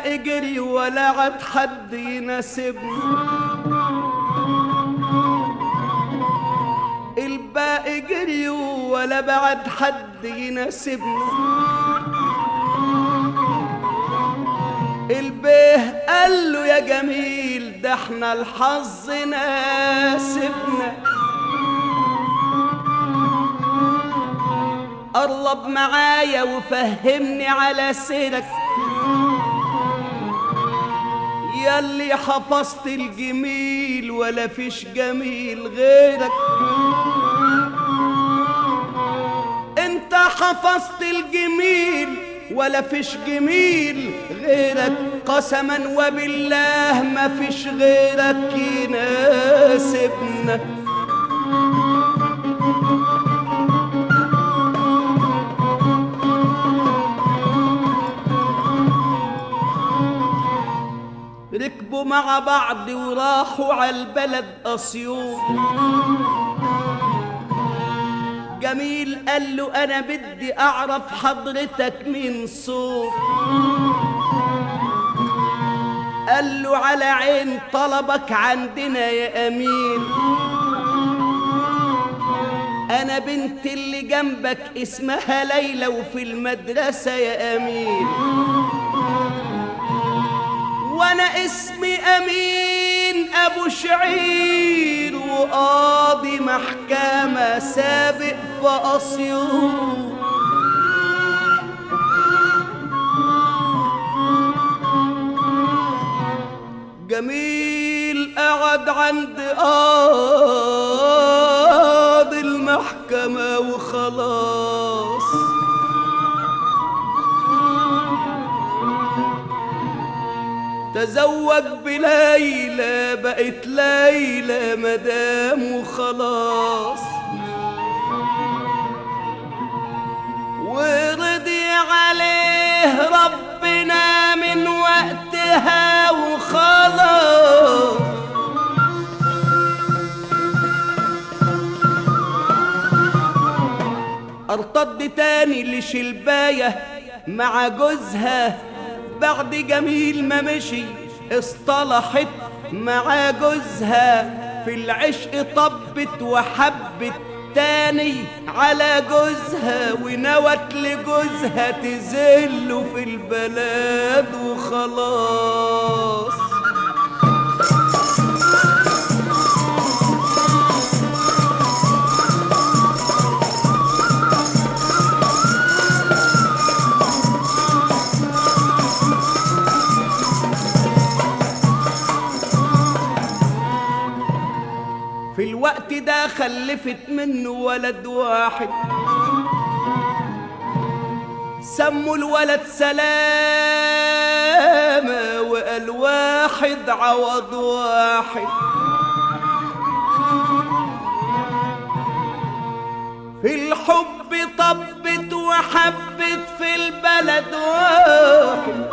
الباقي جري ولا عاد حد يناسبني الباقي جري ولا بعد حد يناسبني البيه قال له يا جميل ده احنا الحظ ناسبنا قرب معايا وفهمني على سيرك ياللي حفظت الجميل ولا فيش جميل غيرك انت حفظت الجميل ولا فيش جميل غيرك قسما وبالله ما فيش غيرك يناسبنا ركبوا مع بعض وراحوا على البلد أسيوط جميل قال له أنا بدي أعرف حضرتك من صوت قال له على عين طلبك عندنا يا أمين أنا بنت اللي جنبك اسمها ليلى وفي المدرسة يا أمين وانا اسمي امين ابو شعير وقاضي محكمة سابق في اسيوط جميل قعد عند قاضي المحكمة وخلاص تزوج بليلى بقت ليلى مدام وخلاص ورضي عليه ربنا من وقتها وخلاص ارتد تاني لشلبايه مع جوزها بعد جميل ما مشي اصطلحت مع جوزها في العشق طبت وحبت تاني على جوزها ونوت لجوزها تزله في البلد وخلاص في الوقت ده خلفت منه ولد واحد سموا الولد سلامة وقال واحد عوض واحد في الحب طبت وحبت في البلد واحد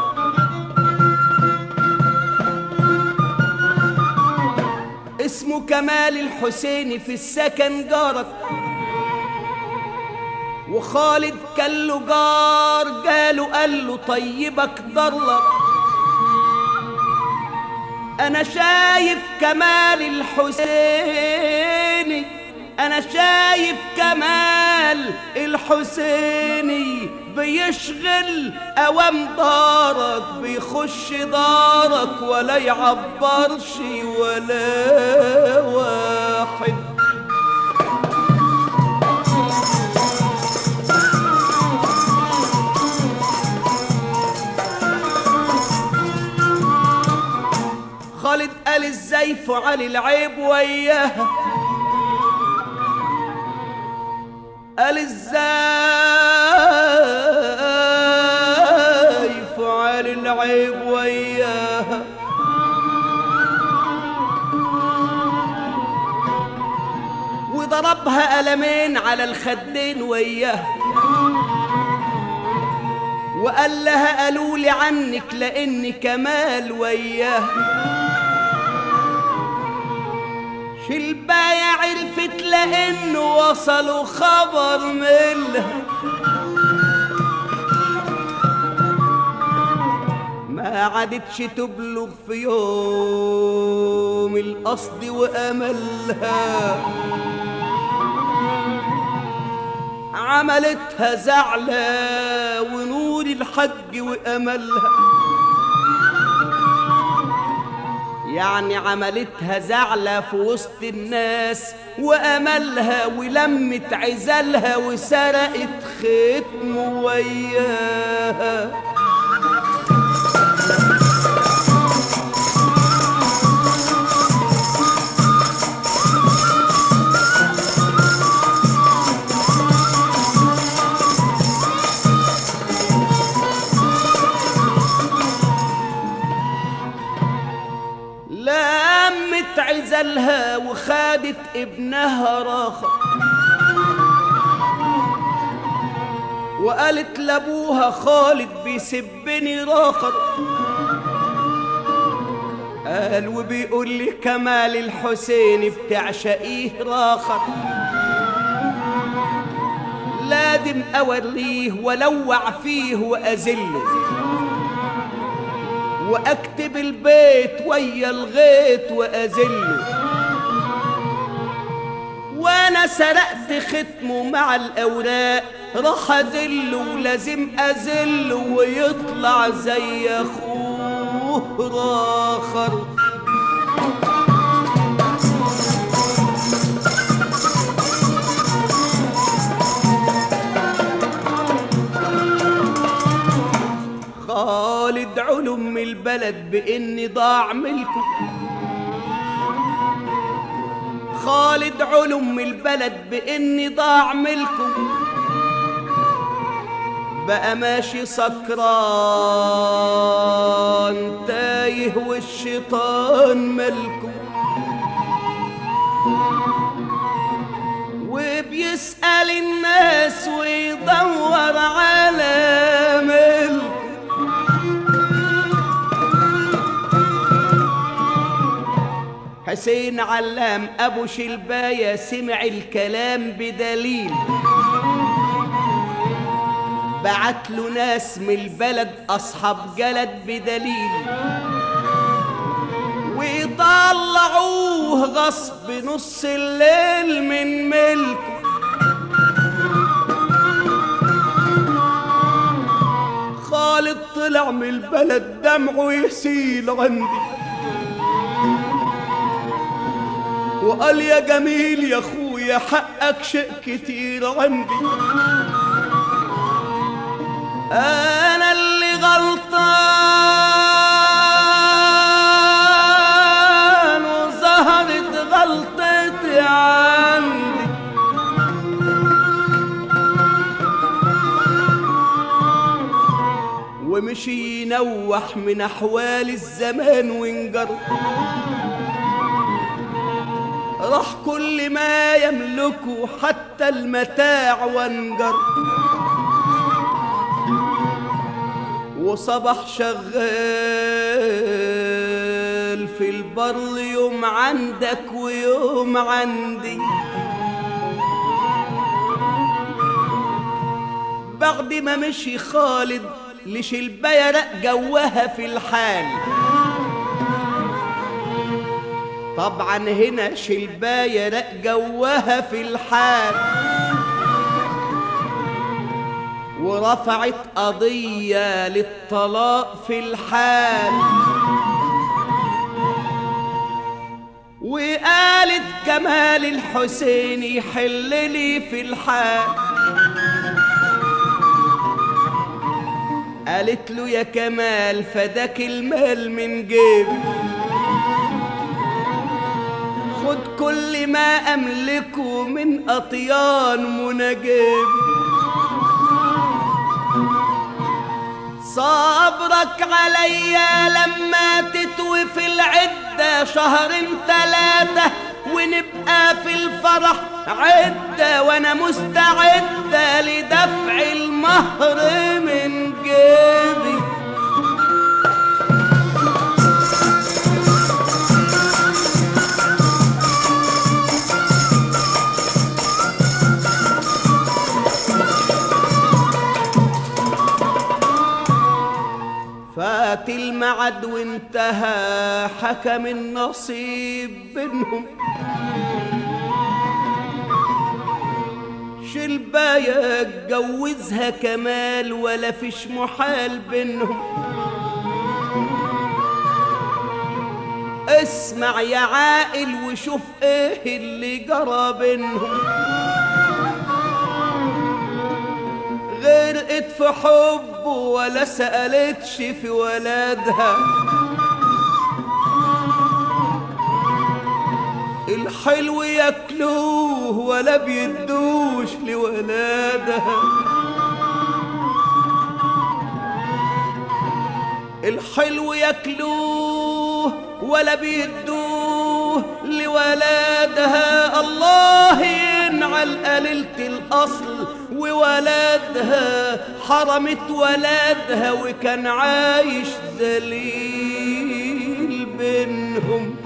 اسمه كمال الحسيني في السكن جارك وخالد كان له جار جاله قال له طيبك ضرلك انا شايف كمال الحسيني انا شايف كمال الحسيني بيشغل اوام دارك بيخش دارك ولا يعبرش ولا واحد خالد قال ازاي فعل العيب وياها قال ازاي فعل العيب وياها وضربها قلمين على الخدين وياها وقال لها قالوا لي عنك لاني كمال وياها شلباية عرفت لانه وصلوا خبر منها ما عادتش تبلغ في يوم القصد وأملها عملتها زعلة ونور الحج وأملها يعني عملتها زعلة في وسط الناس وأملها ولمت عزلها وسرقت ختم وياها لمت عزلها وخادت ابنها راخر وقالت لابوها خالد بيسبني راخر قال وبيقول لي كمال الحسين بتعشقيه راخر لازم اوريه ولوع فيه واذله واكتب البيت ويا الغيط واذله وانا سرقت ختمه مع الاوراق راح اذله ولازم اذله ويطلع زي اخوه راخر خالد علم من البلد بإني ضاع ملكه خالد علم من البلد بإني ضاع ملكه بقى ماشي سكران تايه والشيطان ملكه وبيسأل الناس ويدور على ملكه حسين علام ابو شلبايه سمع الكلام بدليل بعت له ناس من البلد اصحاب جلد بدليل ويطلعوه غصب نص الليل من ملكه خالد طلع من البلد دمعه يسيل عندي وقال يا جميل يا اخويا حقك شيء كتير عندي انا اللي غلطان وظهرت غلطتي عندي ومشي ينوح من احوال الزمان وانجر راح كل ما يملكه حتى المتاع وانجر وصبح شغال في البر يوم عندك ويوم عندي بعد ما مشي خالد لشلباية رق جوها في الحال طبعا هنا شلباية رق جوها في الحال ورفعت قضية للطلاق في الحال وقالت كمال الحسين يحل لي في الحال قالت له يا كمال فداك المال من جيبي خد كل ما املكه من اطيان مناجيب صبرك عليا لما تتوي في العدة شهرين تلاتة ونبقى في الفرح عدة وانا مستعدة لدفع المهر من جيبي فات المعد وانتهى حكم النصيب بينهم شلباية اتجوزها كمال ولا فيش محال بينهم اسمع يا عاقل وشوف ايه اللي جرى بينهم غرقت في حبه ولا سألتش في ولادها الحلو ياكلوه ولا بيدوش لولادها الحلو ياكلوه ولا بيدوه لولادها الله ينعل قليلة الأصل وولادها حرمت ولادها وكان عايش دليل بينهم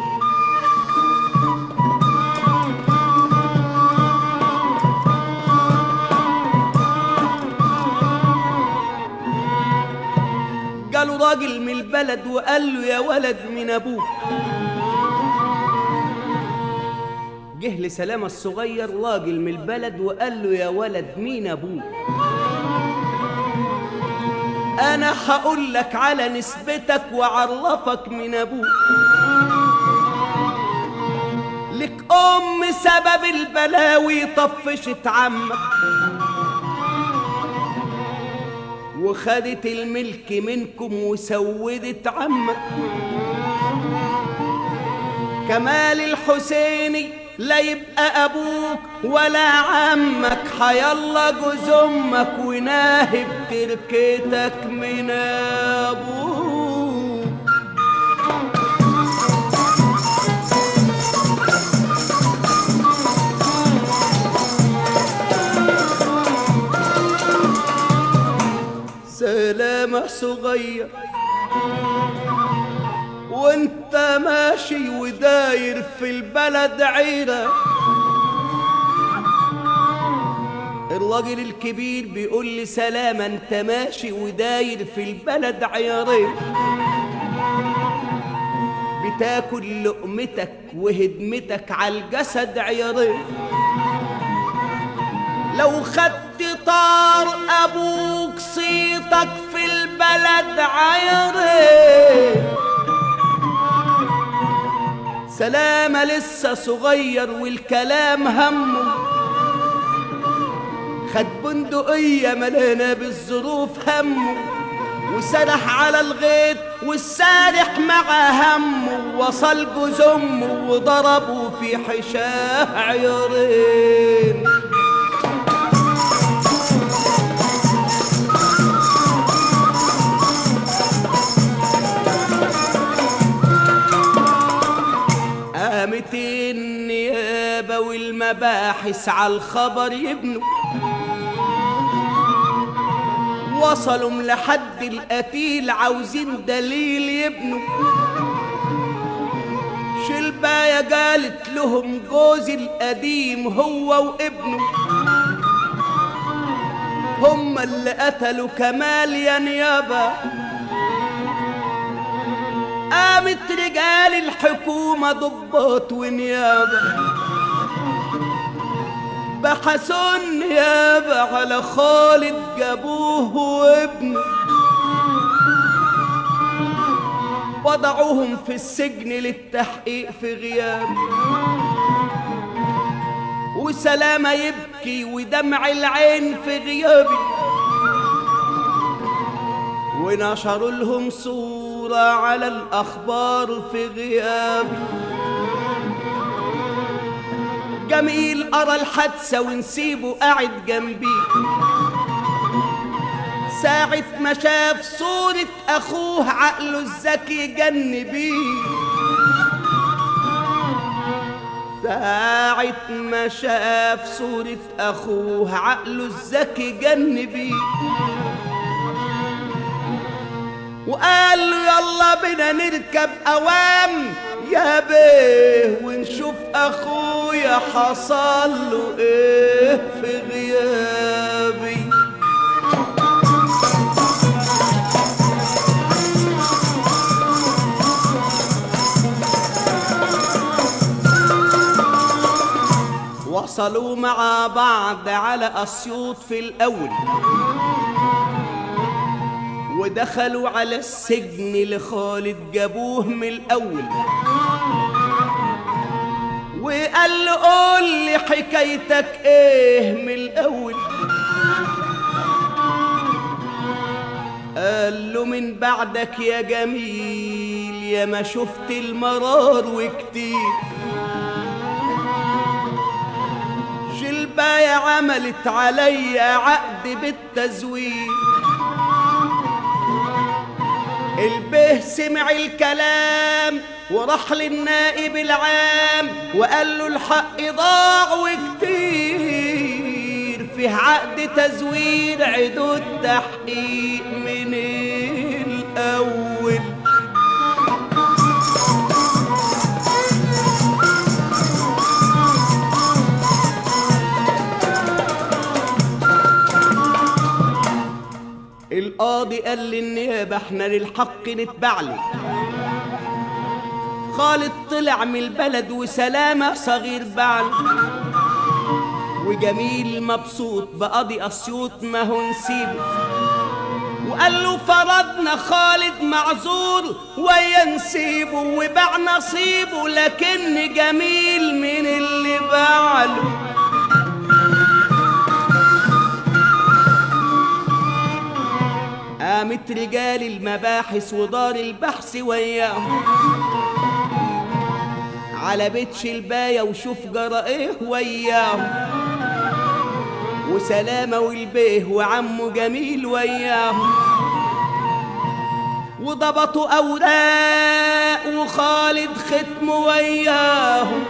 قالوا راجل من البلد وقال له يا ولد من ابوك جه لسلامة الصغير راجل من البلد وقال له يا ولد مين ابوك انا هقول لك على نسبتك وعرفك من ابوك لك ام سبب البلاوي طفشت عمك وخدت الملك منكم وسودت عمك كمال الحسيني لا يبقى ابوك ولا عمك حيلا جوز امك وناهب تركتك من ابوك سلامة صغير وانت ماشي وداير في البلد عيرة الراجل الكبير بيقول لي سلامة انت ماشي وداير في البلد عيارين بتاكل لقمتك وهدمتك على الجسد عيارين لو خدت طار ابوك صيتك في البلد عيرين سلامة لسه صغير والكلام همه خد بندقية ملانة بالظروف همه وسرح على الغيط والسارح مع همه وصل جوز امه وضربه في حشاه عيرين قامت النيابة والمباحث على الخبر يبنوا وصلوا لحد القتيل عاوزين دليل يبنوا شلباية قالت لهم جوزي القديم هو وابنه هم اللي قتلوا كمال يا نيابه قامت رجال الحكومة ضباط ونيابة بحثوا النيابة على خالد جابوه وابنه وضعوهم في السجن للتحقيق في غياب وسلامة يبكي ودمع العين في غيابي ونشروا لهم صورة على الأخبار في غيابي جميل أرى الحادثة ونسيبه قاعد جنبي ساعة ما شاف صورة أخوه عقله الذكي جن بيه ساعة ما شاف صورة أخوه عقله الذكي جن بيه وقال له يلا بينا نركب اوام يا بيه ونشوف اخويا حصل له ايه في غيابي وصلوا مع بعض على أسيوط في الأول ودخلوا على السجن لخالد جابوه من الأول وقال له قول لي حكايتك ايه من الأول قال له من بعدك يا جميل يا ما شفت المرار وكتير جلباية عملت عليا عقد بالتزوير البه سمع الكلام وراح للنائب العام وقال له الحق ضاع وكتير فيه عقد تزوير عدو التحقيق من الأول القاضي قال للنيابة احنا للحق نتبع لي خالد طلع من البلد وسلامة صغير بعل وجميل مبسوط بقضي أسيوط ما هو نسيبه وقال له فرضنا خالد معذور ويا نسيبه وباع نصيبه لكن جميل من اللي بعله قامت رجال المباحث ودار البحث وياهم على بيت شلباية وشوف جرى ايه وياهم وسلامة والبيه وعمه جميل وياهم وضبطوا أوراق وخالد ختم وياهم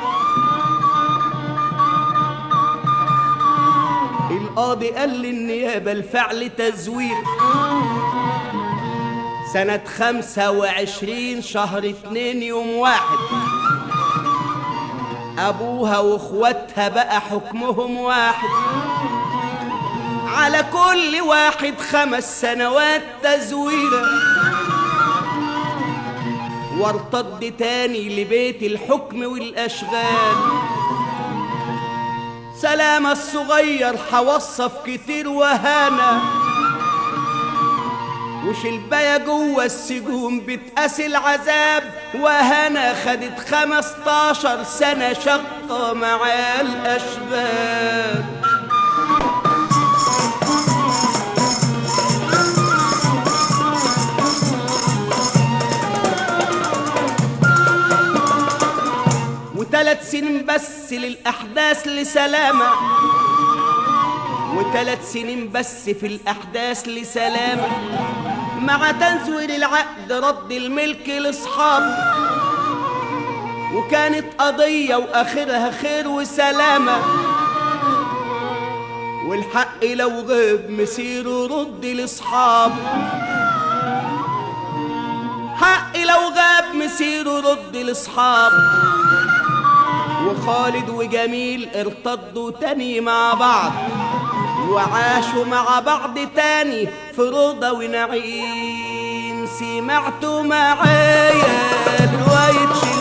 القاضي قال للنيابة الفعل تزوير سنة خمسة وعشرين شهر اتنين يوم واحد أبوها وإخواتها بقى حكمهم واحد على كل واحد خمس سنوات تزويرة وارتد تاني لبيت الحكم والأشغال سلامة الصغير حوصف كتير وهانا وشلباية جوه السجون بتقاسي العذاب وهنا خدت خمستاشر سنة شقة مع الأشباب وثلاث سنين بس للأحداث لسلامة وثلاث سنين بس في الأحداث لسلامة مع تزوير العقد رد الملك لأصحابه وكانت قضية وآخرها خير وسلامة والحق لو غاب مسيره رد لأصحابه حق لو غاب مسيره رد لأصحابه وخالد وجميل ارتضوا تاني مع بعض وعاشوا مع بعض تاني في رضا ونعيم سمعتوا معايا رواية